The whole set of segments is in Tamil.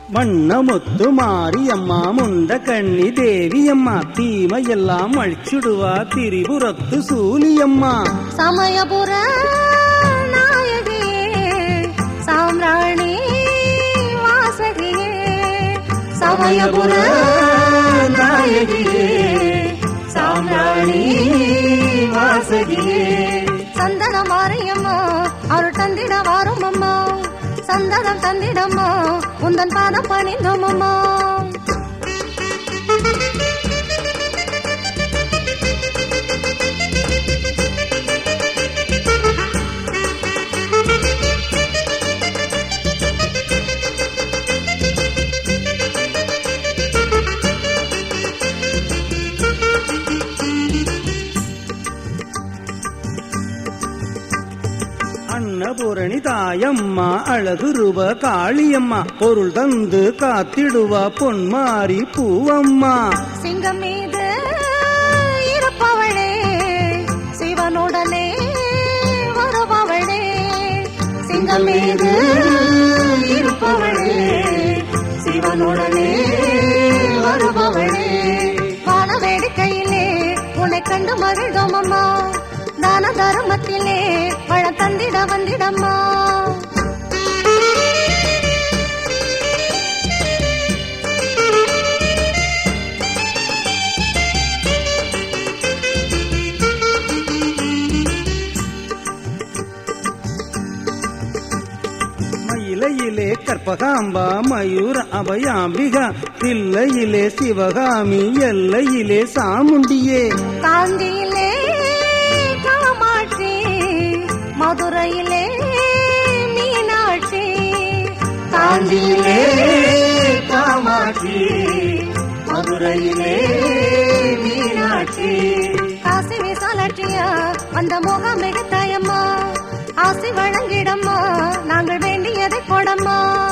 வண்ணமுத்து மாரியம்மா முண்ட கண்ணி தேவியம்மா தீமையெல்லாம் அழிச்சுடுவா திரிபுரத்து சூலியம்மா சமயபுர நாயகியே சாம்ராணி வாசகியே சமயபுர நாயகியே சாம்ராணி வாசகியே சந்தன மாரியம்மா அருள் தந்திட வாரும் அம்மா சந்தனம் தந்திடம்மா உந்தன் பாதம் பணிந்தோம் அம்மா அன்னபூரணி தாயம்மா அழகு ரூப காளியம்மா பொருள் தந்து காத்திடுவா பொன்மாரி பூவம்மா சிங்கம் மீது இருப்பவளே சிவனுடனே வருபவளே சிங்கம் மீது இருப்பவளே சிவனுடனே வருபவளே வான வேடிக்கையிலே உன்னை கண்டு மகிழ்ந்தோம் அம்மா தான தர்மத்திலே பழம் தந்திட வந்திடம்மா மயிலையிலே கற்பகாம்பா மயூர அபயாம்பிகா தில்லையிலே சிவகாமி எல்லையிலே சாமுண்டியே காந்தியிலே காமாட்சி மதுரையிலே மீனாட்சி காந்தியிலே காமாட்சி மதுரையிலே மீனாட்சி காசி விசாலாட்சியா வந்த முகம் மிகத்தாயம்மா ஆசி வழங்கிடம்மா நாங்கள் வேண்டியதை கொடம்மா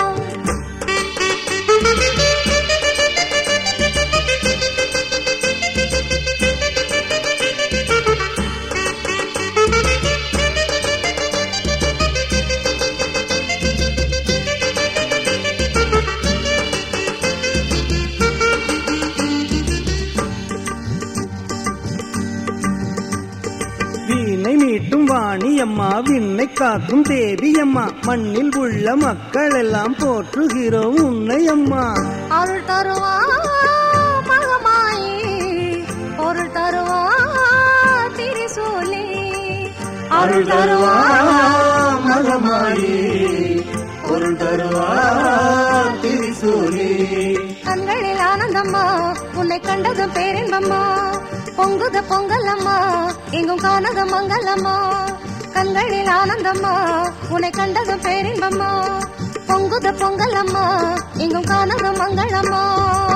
வீணை மீட்டும் வாணியம்மா விண்ணை காக்கும் தேவியம்மா மண்ணில் உள்ள மக்கள் எல்லாம் போற்றுகிறோம் உன்னை அம்மா அருள் தருவா மகமாயி பொருள் தருவா திரிசூலி அருள் தருவா மகமாயி பொருள் தருவா திரிசூலி கண்களில் ஆனந்தம்மா உன்னை கண்டதும் பேரின்பம்மா பொங்குத பொங்கலம்மா எங்கும் காணத மங்களம்மா கண்களில் ஆனந்தம்மா உன்னை கண்டதும் பேரின்பம்மா பொங்குத பொங்கலம்மா எங்கும் காணத மங்களம்மா